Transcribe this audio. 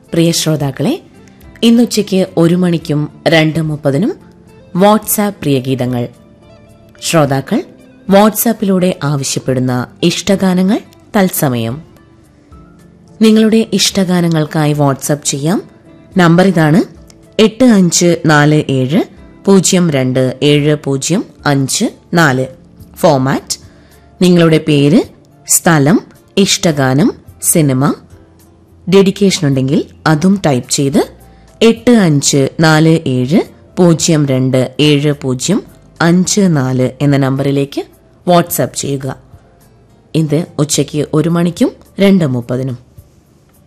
പ്രിയ ശ്രോതാക്കളെ ഇന്നുച്ചയ്ക്ക് ഒരു മണിക്കും രണ്ട് മുപ്പതിനും വാട്സാപ്പ് പ്രിയഗീതങ്ങൾ ശ്രോതാക്കൾ വാട്സാപ്പിലൂടെ ആവശ്യപ്പെടുന്ന ഇഷ്ടഗാനങ്ങൾ തത്സമയം നിങ്ങളുടെ ഇഷ്ടഗാനങ്ങൾക്കായി വാട്സാപ്പ് ചെയ്യാം നമ്പർ ഇതാണ് എട്ട് അഞ്ച് നാല് ഏഴ് പൂജ്യം രണ്ട് ഏഴ് പൂജ്യം അഞ്ച് നാല് ഫോമാറ്റ് നിങ്ങളുടെ പേര് സ്ഥലം ഇഷ്ടഗാനം സിനിമ ഡെഡിക്കേഷൻ ഉണ്ടെങ്കിൽ അതും ടൈപ്പ് ചെയ്ത് എട്ട് അഞ്ച് നാല് ഏഴ് പൂജ്യം രണ്ട് ഏഴ് പൂജ്യം അഞ്ച് നാല് എന്ന നമ്പറിലേക്ക് വാട്സാപ്പ് ചെയ്യുക ഇത് ഉച്ചയ്ക്ക് ഒരു മണിക്കും രണ്ട് മുപ്പതിനും